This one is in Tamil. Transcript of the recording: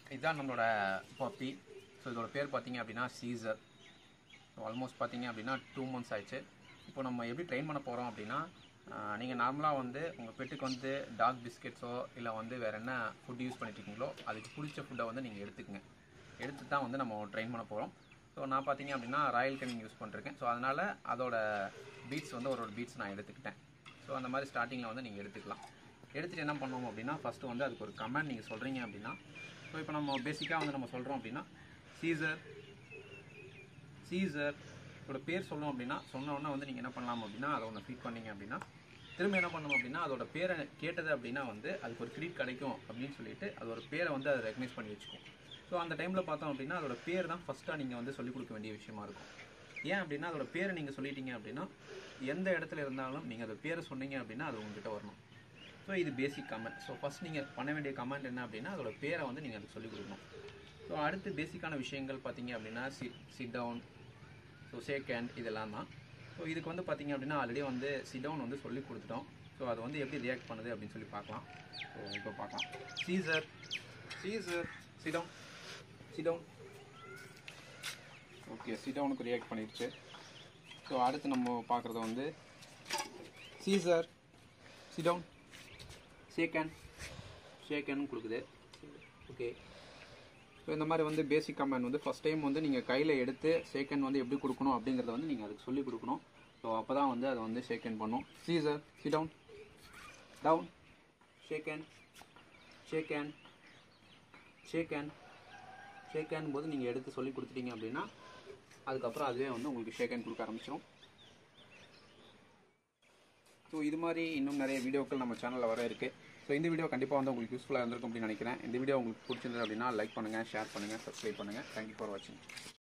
இதுதான் நம்மளோட பப்பி ஸோ இதோட பேர் பார்த்தீங்க அப்படின்னா சீசர் ஸோ ஆல்மோஸ்ட் பார்த்தீங்க அப்படின்னா டூ மந்த்ஸ் ஆயிடுச்சு இப்போ நம்ம எப்படி ட்ரெயின் பண்ண போகிறோம் அப்படின்னா நீங்கள் நார்மலாக வந்து உங்கள் பெட்டுக்கு வந்து டாக் பிஸ்கெட்ஸோ இல்லை வந்து வேறு என்ன ஃபுட் யூஸ் பண்ணிட்டு இருக்கீங்களோ அதுக்கு பிடிச்ச ஃபுட்டை வந்து நீங்கள் எடுத்துக்கங்க எடுத்து தான் வந்து நம்ம ட்ரெயின் பண்ண போகிறோம் ஸோ நான் பார்த்தீங்க அப்படின்னா ராயல் கனிங் யூஸ் பண்ணிருக்கேன் ஸோ அதனால் அதோட பீட்ஸ் வந்து ஒரு ஒரு பீட்ஸ் நான் எடுத்துக்கிட்டேன் ஸோ அந்த மாதிரி ஸ்டார்டிங்கில் வந்து நீங்கள் எடுத்துக்கலாம் எடுத்துகிட்டு என்ன பண்ணுவோம் அப்படின்னா ஃபஸ்ட்டு வந்து அதுக்கு ஒரு கமெண்ட் நீங்கள் சொல்கிறீங்க அப்படின்னா ஸோ இப்போ நம்ம பேசிக்காக வந்து நம்ம சொல்கிறோம் அப்படின்னா சீசர் சீசர் இதோட பேர் சொல்லணும் அப்படின்னா சொன்ன உடனே வந்து நீங்கள் என்ன பண்ணலாம் அப்படின்னா அதை ஒன்று ஃபீட் பண்ணீங்க அப்படின்னா திரும்ப என்ன பண்ணணும் அப்படின்னா அதோட பேரை கேட்டது அப்படின்னா வந்து அதுக்கு ஒரு கிரெடிட் கிடைக்கும் அப்படின்னு சொல்லிட்டு அதோட பேரை வந்து அதை ரெக்கக்னைஸ் பண்ணி வச்சுக்கும் ஸோ அந்த டைமில் பார்த்தோம் அப்படின்னா அதோட பேர் தான் ஃபஸ்ட்டாக நீங்கள் வந்து சொல்லிக் கொடுக்க வேண்டிய விஷயமா இருக்கும் ஏன் அப்படின்னா அதோட பேரை நீங்கள் சொல்லிட்டீங்க அப்படின்னா எந்த இடத்துல இருந்தாலும் நீங்கள் அதோட பேரை சொன்னீங்க அப்படின்னா அது உங்ககிட்ட வரணும் ஸோ இது பேசிக் கமெண்ட் ஸோ ஃபஸ்ட் நீங்கள் பண்ண வேண்டிய கமெண்ட் என்ன அப்படின்னா அதோட பேரை வந்து நீங்கள் அதுக்கு சொல்லிக் கொடுக்கணும் ஸோ அடுத்து பேசிக்கான விஷயங்கள் பார்த்தீங்க அப்படின்னா sit sit down so shake hand இதெல்லாம் தான் ஸோ இதுக்கு வந்து பார்த்தீங்க அப்படின்னா ஆல்ரெடி வந்து சிட் டவுன் வந்து சொல்லி கொடுத்துட்டோம் ஸோ அது வந்து எப்படி ரியாக்ட் பண்ணுது அப்படின்னு சொல்லி பார்க்கலாம் ஸோ இப்போ பார்க்கலாம் Caesar Caesar sit down sit down okay சிடவுனுக்கு ரியாக்ட் பண்ணிடுச்சு ஸோ அடுத்து நம்ம பார்க்குறது வந்து Caesar sit down shake hand shake hand கொடுக்குது ஓகே ஸோ இந்த மாதிரி வந்து பேசிக் கமெண்ட் வந்து ஃபஸ்ட் டைம் வந்து நீங்கள் கையில் எடுத்து ஷேக்கன் வந்து எப்படி கொடுக்கணும் அப்படிங்கிறத வந்து நீங்கள் அதுக்கு சொல்லிக் கொடுக்கணும் ஸோ அப்போ தான் வந்து அதை வந்து ஷேக்கன் பண்ணும் Caesar sit down down shake hand shake hand shake hand shake hand போது நீங்கள் எடுத்து சொல்லி கொடுத்துட்டீங்க அப்படின்னா அதுக்கப்புறம் அதுவே வந்து உங்களுக்கு ஷேக்கன் கொடுக்க ஆரம்பிச்சிடும் ஸோ இது மாதிரி இன்னும் நிறைய வீடியோக்கள் நம்ம சேனலில் வர இருக்குது ஸோ இந்த வீடியோ கண்டிப்பாக வந்து உங்களுக்கு யூஸ்ஃபுல்லாக இருந்திருக்கும் அப்படின்னு நினைக்கிறேன் இந்த வீடியோ உங்களுக்கு பிடிச்சிருந்தது அப்படின்னா லைக் பண்ணுங்கள் ஷேர் பண்ணுங்கள் சப்ஸ்கிரைப் பண்ணுங்கள் தேங்க்யூ ஃபார் வாட்சிங்